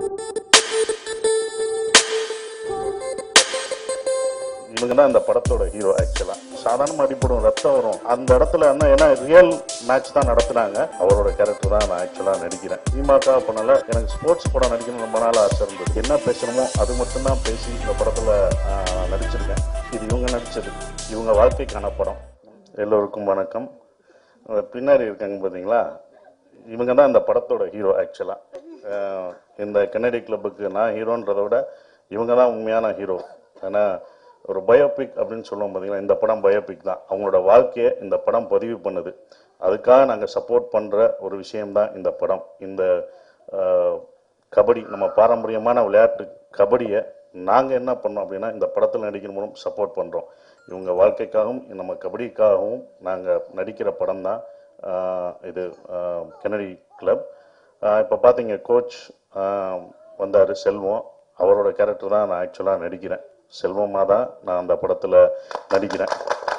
இவங்க தான் இந்த படத்தோட ஹீரோ ஆக்சுவலா சாதாரண அடிப்படும் ரத்தம் வரும் அந்த இடத்துல என்ன ஏன்னா ரியல் மேட்ச் தான் நடத்துனாங்க அவரோட கேரக்டர் தான் நான் ஆக்சுவலா நடிக்கிறேன் திமுக பண்ணல எனக்கு ஸ்போர்ட்ஸ் படம் நடிக்கணும் ரொம்ப நாள் ஆசை இருந்தது என்ன பேசணுமோ அது மட்டும் தான் பேசி இந்த படத்துல ஆஹ், நடிச்சிருக்கேன் இது இவங்க நடிச்சது இவங்க வாழ்க்கைக்கான படம் எல்லோருக்கும் வணக்கம் அஹ் பின்னாடி இருக்காங்க பார்த்தீங்களா இவங்க தான் இந்த படத்தோட ஹீரோ ஆக்சுவலா இந்த கென்னடி கிளப்புக்கு நான் ஹீரோன்றதை விட இவங்க தான் உண்மையான ஹீரோ ஏன்னா ஒரு பயோபிக் அப்படின்னு சொல்லுவோம் பார்த்தீங்களா இந்த படம் பயோபிக் தான் அவங்களோட வாழ்க்கையை இந்த படம் பதிவு பண்ணுது அதுக்காக நாங்கள் சப்போர்ட் பண்ணுற ஒரு விஷயம்தான் இந்த படம் இந்த அஹ், கபடி நம்ம பாரம்பரியமான விளையாட்டு கபடியை நாங்கள் என்ன பண்ணோம் அப்படின்னா இந்த படத்தில் நடிக்கிற மூலம் சப்போர்ட் பண்ணுறோம் இவங்க வாழ்க்கைக்காகவும் நம்ம கபடிக்காகவும் நாங்கள் நடிக்கிற படம் தான் இது ஆஹ், கென்னடி கிளப் இப்போ பார்த்தீங்க கோச் வந்தார் செல்வம் அவரோட கேரக்டர் தான் நான் ஆக்சுவலாக நடிக்கிறேன் செல்வமாக தான் நான் அந்த படத்தில் நடிக்கிறேன்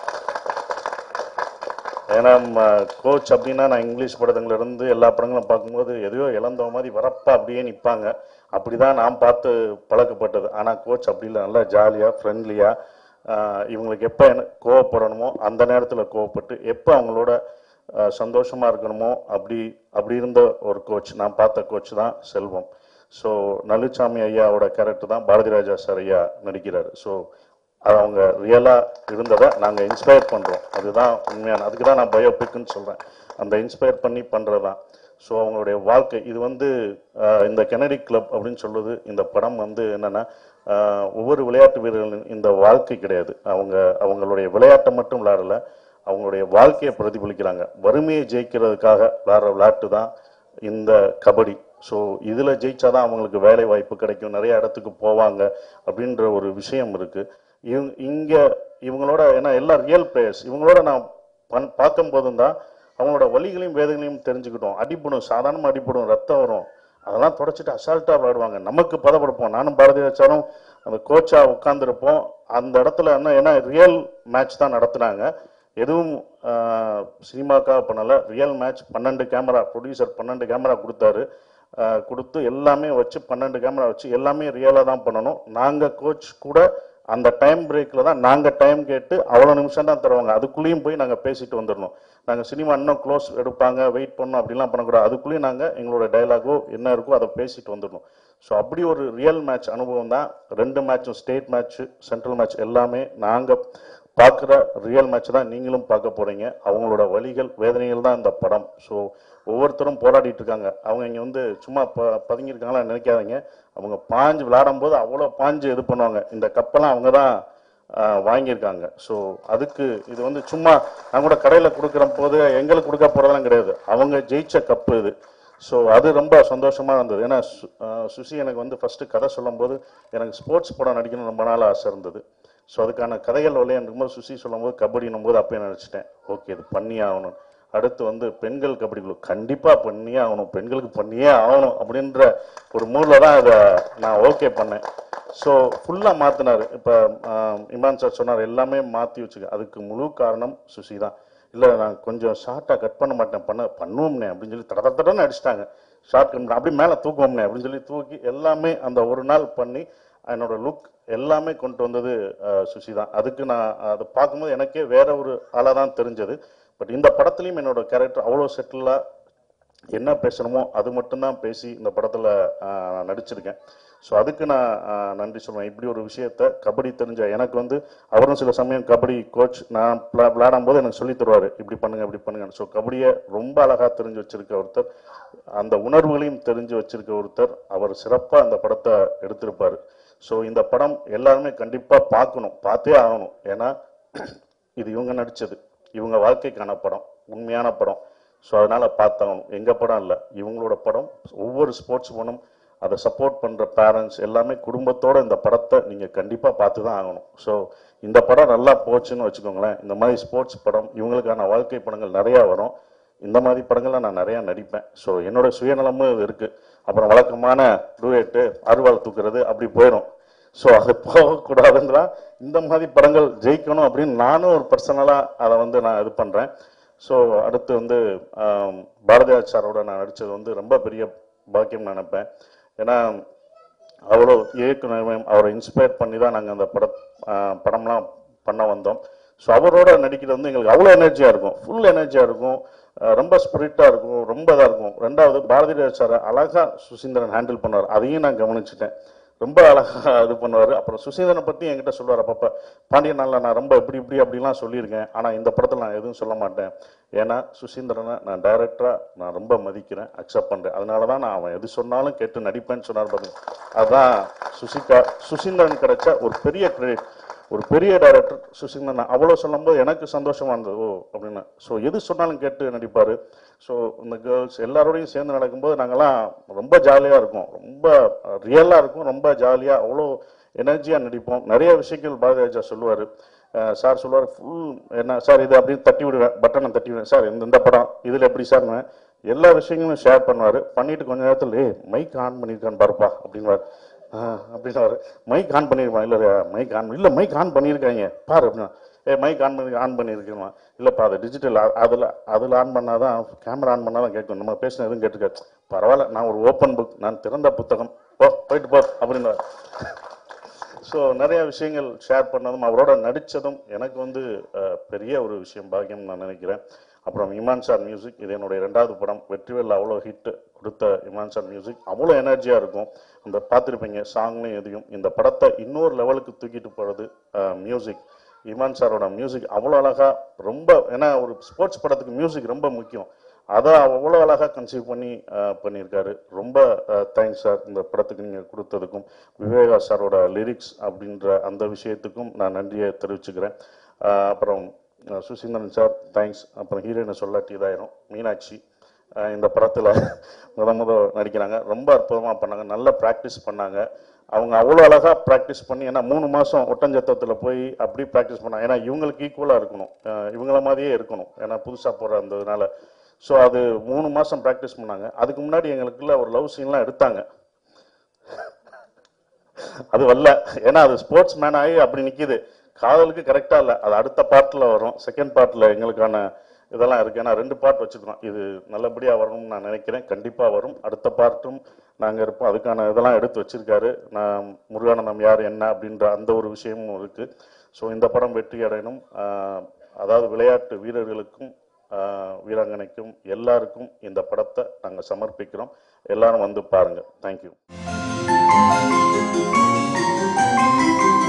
ஏன்னா கோச் அப்படின்னா நான் இங்கிலீஷ் படத்துங்கள்ல இருந்து எல்லா படங்களும் பார்க்கும்போது எதையோ இழந்த மாதிரி வரப்பா அப்படியே நிற்பாங்க அப்படிதான் நான் பார்த்து பழக்கப்பட்டது ஆனால் கோச் அப்படி இல்லை நல்லா ஜாலியாக ஃப்ரெண்ட்லியாக இவங்களுக்கு எப்போ என்ன கோவப்படணுமோ அந்த நேரத்தில் கோவப்பட்டு எப்போ அவங்களோட ஆஹ், சந்தோஷமா இருக்கணுமோ அப்படி அப்படி இருந்த ஒரு கோச் நான் பார்த்த கோச் தான் செல்வம் ஸோ நலுச்சாமி ஐயாவோட கேரக்டர் தான் பாரதி ராஜா சார் ஐயா நடிக்கிறாரு ஸோ அது அவங்க ரியலாக இருந்ததை நாங்கள் இன்ஸ்பயர் பண்ணுறோம் அதுதான் உண்மையான அதுக்கு தான் நான் பயோபிக்னு சொல்கிறேன் அந்த இன்ஸ்பயர் பண்ணி பண்ணுறது தான் ஸோ அவங்களுடைய வாழ்க்கை இது வந்து ஆஹ், இந்த கெனடி கிளப் அப்படின்னு சொல்லுது இந்த படம் வந்து என்னென்னா ஒவ்வொரு விளையாட்டு வீரர்களின் இந்த வாழ்க்கை கிடையாது அவங்க அவங்களுடைய விளையாட்டை மட்டும் விளையாடல அவங்களுடைய வாழ்க்கையை பிரதிபலிக்கிறாங்க வறுமையை ஜெயிக்கிறதுக்காக விளையாடுற விளையாட்டு தான் இந்த கபடி ஸோ இதில் ஜெயிச்சாதான் அவங்களுக்கு வேலை வாய்ப்பு கிடைக்கும் நிறைய இடத்துக்கு போவாங்க அப்படின்ற ஒரு விஷயம் இருக்கு இவங்க இங்கே இவங்களோட ஏன்னா எல்லாம் ரியல் பிளேயர்ஸ் இவங்களோட நான் பண் பார்க்கும்போதும் தான் அவங்களோட வலிகளையும் வேதனையும் தெரிஞ்சுக்கிட்டோம் அடிப்படும் சாதாரணமாக அடிப்படும் ரத்தம் வரும் அதெல்லாம் தொடச்சிட்டு அசால்ட்டாக விளையாடுவாங்க நமக்கு பதப்படுப்போம் நானும் பாரதி வச்சாலும் அந்த கோச்சா உட்காந்துருப்போம் அந்த இடத்துல என்ன ஏன்னா ரியல் மேட்ச் தான் நடத்துனாங்க எதுவும் சினிமாக்காக பண்ணல ரியல் மேட்ச் பன்னெண்டு கேமரா ப்ரொடியூசர் பன்னெண்டு கேமரா கொடுத்தாரு ஆஹ் கொடுத்து எல்லாமே வச்சு பன்னெண்டு கேமரா வச்சு எல்லாமே ரியலாக தான் பண்ணணும் நாங்கள் கோச் கூட அந்த டைம் பிரேக்கில் தான் நாங்கள் டைம் கேட்டு அவ்வளோ நிமிஷம் தான் தருவாங்க அதுக்குள்ளேயும் போய் நாங்கள் பேசிட்டு வந்துடணும் நாங்கள் சினிமா இன்னும் க்ளோஸ் எடுப்பாங்க வெயிட் பண்ணணும் அப்படிலாம் பண்ணக்கூடாது அதுக்குள்ளேயும் நாங்கள் எங்களோட டைலாகோ என்ன இருக்கோ அதை பேசிட்டு வந்துடணும் ஸோ அப்படி ஒரு ரியல் மேட்ச் அனுபவம் தான் ரெண்டு மேட்சும் ஸ்டேட் மேட்ச் சென்ட்ரல் மேட்ச் எல்லாமே நாங்கள் பார்க்குற ரியல் மேட்ச் தான் நீங்களும் பார்க்க போறீங்க அவங்களோட வலிகள் வேதனைகள் தான் இந்த படம் ஸோ ஒவ்வொருத்தரும் போராடிட்டு இருக்காங்க அவங்க இங்கே வந்து சும்மா ப பதுங்கியிருக்காங்களா நினைக்காதீங்க அவங்க பாஞ்சு விளையாடும் போது அவ்வளோ பாஞ்சு இது பண்ணுவாங்க இந்த கப்பெல்லாம் அவங்க தான் ஆஹ், வாங்கியிருக்காங்க ஸோ அதுக்கு இது வந்து சும்மா நான் கூட கடையில் கொடுக்குற போது எங்களுக்கு கொடுக்க போகிறதெல்லாம் கிடையாது அவங்க ஜெயிச்ச கப்பு இது ஸோ அது ரொம்ப சந்தோஷமா இருந்தது ஏன்னா சு- ஆஹ் சுசி எனக்கு வந்து ஃபர்ஸ்ட் கதை சொல்லும்போது எனக்கு ஸ்போர்ட்ஸ் படம் நடிக்கணும் ரொம்ப நாள் ஆசை இருந்தது ஸோ அதுக்கான கதைகள் விளையாண்டும்போது சுசி சொல்லும்போது கபடினும் போது அப்பயே நினச்சிட்டேன் ஓகே இது பண்ணியே ஆகணும் அடுத்து வந்து பெண்கள் கபடி குழு கண்டிப்பாக பண்ணியே ஆகணும் பெண்களுக்கு பண்ணியே ஆகணும் அப்படின்ற ஒரு மூடில் தான் இதை நான் ஓகே பண்ணேன் ஸோ ஃபுல்லாக மாற்றினார் இப்போ இமான் சார் சொன்னார் எல்லாமே மாற்றி வச்சுக்க அதுக்கு முழு காரணம் சுசி தான் இல்லை நான் கொஞ்சம் ஷார்ட்டாக கட் பண்ண மாட்டேன் பண்ண பண்ணுவோம்னே அப்படின்னு சொல்லி தட தடன்னு அடிச்சிட்டாங்க ஷார்ட் கட் அப்படியே மேலே தூக்குவோம்னே அப்படின்னு சொல்லி தூக்கி எல்லாமே அந்த ஒரு நாள் பண்ணி என்னோட லுக் எல்லாமே கொண்டு வந்தது அஹ், சுசி தான் அதுக்கு நான் அதை பார்க்கும்போது எனக்கே வேற ஒரு ஆளாக தான் தெரிஞ்சது பட் இந்த படத்துலையும் என்னோட கேரக்டர் அவ்வளோ செட்டிலாக என்ன பேசணுமோ அது மட்டும்தான் பேசி இந்த படத்தில் நான் நடிச்சிருக்கேன் ஸோ அதுக்கு நான் ஆஹ், நன்றி சொல்லுவேன் இப்படி ஒரு விஷயத்த கபடி தெரிஞ்ச எனக்கு வந்து அவரும் சில சமயம் கபடி கோச் நான் விளா- விளையாடும் போது எனக்கு சொல்லி தருவார் இப்படி பண்ணுங்க இப்படி பண்ணுங்க ஸோ கபடியை ரொம்ப அழகாக தெரிஞ்சு வச்சிருக்க ஒருத்தர் அந்த உணர்வுகளையும் தெரிஞ்சு வச்சிருக்க ஒருத்தர் அவர் சிறப்பாக அந்த படத்தை எடுத்திருப்பார் ஸோ இந்த படம் எல்லாருமே கண்டிப்பாக பார்க்கணும் பார்த்தே ஆகணும் ஏன்னா இது இவங்க நடிச்சது இவங்க வாழ்க்கைக்கான படம் உண்மையான படம் ஸோ அதனால பார்த்தாகணும் எங்க படம் இல்லை இவங்களோட படம் ஒவ்வொரு ஸ்போர்ட்ஸ் மேனும் அதை சப்போர்ட் பண்ற பேரண்ட்ஸ் எல்லாமே குடும்பத்தோட இந்த படத்தை நீங்க கண்டிப்பா பார்த்து தான் ஆகணும் ஸோ இந்த படம் நல்லா போச்சுன்னு வச்சுக்கோங்களேன் இந்த மாதிரி ஸ்போர்ட்ஸ் படம் இவங்களுக்கான வாழ்க்கை படங்கள் நிறைய வரும் இந்த மாதிரி படங்கள்ல நான் நிறைய நடிப்பேன் ஸோ என்னோட சுயநலமும் இது இருக்கு அப்புறம் வழக்கமான டூயட்டு அருவாள் தூக்குறது அப்படி போயிடும் ஸோ அது போகக்கூடாதுன்றா இந்த மாதிரி படங்கள் ஜெயிக்கணும் அப்படின்னு நானும் ஒரு பர்சனலாக அதை வந்து நான் இது பண்ணுறேன் ஸோ அடுத்து வந்து ஆம், பாரதியார் சாரோட நான் நடித்தது வந்து ரொம்ப பெரிய பாக்கியம் நினைப்பேன் ஏன்னா அவ்வளோ இயக்குனர் அவரை இன்ஸ்பயர் பண்ணி தான் நாங்கள் அந்த பட ஆஹ் படம்லாம் பண்ண வந்தோம் ஸோ அவரோட நடிக்கிறது வந்து எங்களுக்கு அவ்வளோ எனர்ஜியாக இருக்கும் ஃபுல் எனர்ஜியாக இருக்கும் ஆஹ் ரொம்ப ஸ்பிரிட்டாக இருக்கும் ரொம்ப இதாக இருக்கும் ரெண்டாவது பாரதி ராஜ் சார் அழகாக சுசீந்திரன் ஹேண்டில் பண்ணுவார் அதையும் நான் கவனிச்சிட்டேன் ரொம்ப அழகாக இது பண்ணுவார் அப்புறம் சுசீந்திரனை பற்றி என்கிட்ட சொல்லுவார் அப்பப்போ பாண்டியன் நாளில் நான் ரொம்ப இப்படி இப்படி அப்படிலாம் சொல்லியிருக்கேன் ஆனால் இந்த படத்தில் நான் எதுவும் சொல்ல மாட்டேன் ஏன்னா சுசீந்திரனை நான் டைரக்டராக நான் ரொம்ப மதிக்கிறேன் அக்செப்ட் பண்ணுறேன் அதனால தான் நான் அவன் எது சொன்னாலும் கேட்டு நடிப்பேன்னு சொன்னார் பாருங்க அதுதான் சுசிகா சுசீந்திரன் கிடைச்ச ஒரு பெரிய கிரெடிட் ஒரு பெரிய டைரக்டர் சுசீந்திரன் அவ்வளோ சொல்லும்போது எனக்கு சந்தோஷமா இருந்தது ஓ அப்படின்னு ஸோ எது சொன்னாலும் கேட்டு நடிப்பார் ஸோ இந்த கேர்ள்ஸ் எல்லாரோடையும் சேர்ந்து நடக்கும்போது நாங்கள்லாம் ரொம்ப ஜாலியாக இருக்கும் ரொம்ப ரியலாக இருக்கும் ரொம்ப ஜாலியாக அவ்வளோ எனர்ஜியாக நடிப்போம் நிறைய விஷயங்கள் பாரதிராஜா சொல்லுவார் சார் சொல்லுவார் ஃபுல் என்ன சார் இது அப்படின்னு தட்டி விடுவேன் பட்டனை தட்டி விடுவேன் சார் இந்த இந்த படம் இதில் எப்படி சார்னு எல்லா விஷயங்களும் ஷேர் பண்ணுவார் பண்ணிட்டு கொஞ்ச நேரத்தில் ஏய் மைக் ஆன் பண்ணியிருக்கான்னு பாருப்பா அப்படின்வார் அப்படின்னாரு மைக் ஆன் பண்ணிருப்பான் இல்லை மைக் ஆன் இல்லை மைக் ஆன் பண்ணியிருக்காங்க பாரு அப்படின்னா ஏ மைக் ஆன் பண்ணி ஆன் பண்ணியிருக்கேன் இல்லைப்பா அது டிஜிட்டல் அதில் அதில் ஆன் பண்ணாதான் கேமரா ஆன் பண்ணாதான் கேட்கும் நம்ம பேசின எதுவும் கேட்டுக்க பரவாயில்ல நான் ஒரு ஓப்பன் புக் நான் திறந்த புத்தகம் போ போயிட்டு போ அப்படின்னு ஸோ நிறைய விஷயங்கள் ஷேர் பண்ணதும் அவரோட நடித்ததும் எனக்கு வந்து அஹ், பெரிய ஒரு விஷயம் பாக்கியம் நான் நினைக்கிறேன் அப்புறம் இமான் சார் மியூசிக் இது என்னுடைய ரெண்டாவது படம் வெற்றிவேல் அவ்வளோ ஹிட் கொடுத்த இமான் சார் மியூசிக் அவ்வளோ எனர்ஜியாக இருக்கும் அந்த பார்த்துருப்பீங்க சாங்லையும் எதையும் இந்த படத்தை இன்னொரு லெவலுக்கு தூக்கிட்டு போகிறது மியூசிக் இமான் சாரோட மியூசிக் அவ்வளோ அழகாக ரொம்ப ஏன்னா ஒரு ஸ்போர்ட்ஸ் படத்துக்கு மியூசிக் ரொம்ப முக்கியம் அதை அவ்வளோ அழகாக கன்சீவ் பண்ணி அஹ், பண்ணியிருக்காரு ரொம்ப தேங்க்ஸ் சார் இந்த படத்துக்கு நீங்கள் கொடுத்ததுக்கும் விவேகா சாரோட லிரிக்ஸ் அப்படின்ற அந்த விஷயத்துக்கும் நான் நன்றியை தெரிவிச்சுக்கிறேன் அஹ், அப்புறம் அஹ், சுசீந்திரன் சார் தேங்க்ஸ் அப்புறம் ஹீரோயினை சொல்லாட்டி இதாயிரும் மீனாட்சி அஹ், இந்த படத்தில் முத முத நடிக்கிறாங்க ரொம்ப அற்புதமாக பண்ணாங்க நல்ல ப்ராக்டிஸ் பண்ணாங்க அவங்க அவ்வளோ அழகாக ப்ராக்டிஸ் பண்ணி ஏன்னா மூணு மாதம் ஒட்டஞ்சத்தத்தில் போய் அப்படி ப்ராக்டிஸ் பண்ணாங்க ஏன்னா இவங்களுக்கு ஈக்குவலாக இருக்கணும் அஹ், இவங்கள மாதிரியே இருக்கணும் ஏன்னா புதுசாக போகிற அந்ததுனால ஸோ அது மூணு மாதம் ப்ராக்டிஸ் பண்ணாங்க அதுக்கு முன்னாடி எங்களுக்குள்ள ஒரு லவ் சீன்லாம் எடுத்தாங்க அது வரல ஏன்னா அது ஸ்போர்ட்ஸ் மேன் ஆகி அப்படி நிக்குது காதலுக்கு கரெக்டா இல்ல அது அடுத்த பார்ட்ல வரும் செகண்ட் பார்ட்ல எங்களுக்கான இதெல்லாம் இருக்கு ஏன்னா ரெண்டு பார்ட் வச்சிருக்கோம் இது நல்லபடியா வரணும்னு நான் நினைக்கிறேன் கண்டிப்பா வரும் அடுத்த பார்ட்டும் நாங்க இருப்போம் அதுக்கான இதெல்லாம் எடுத்து வச்சிருக்காரு நான் முருகானந்தம் யார் என்ன அப்படின்ற அந்த ஒரு விஷயமும் இருக்கு ஸோ இந்த படம் வெற்றி அடையணும் ஆஹ் அதாவது விளையாட்டு வீரர்களுக்கும் ஆஹ் வீராங்கனைக்கும் எல்லாருக்கும் இந்த படத்தை நாங்கள் சமர்ப்பிக்கிறோம் எல்லாரும் வந்து பாருங்க தேங்க்யூ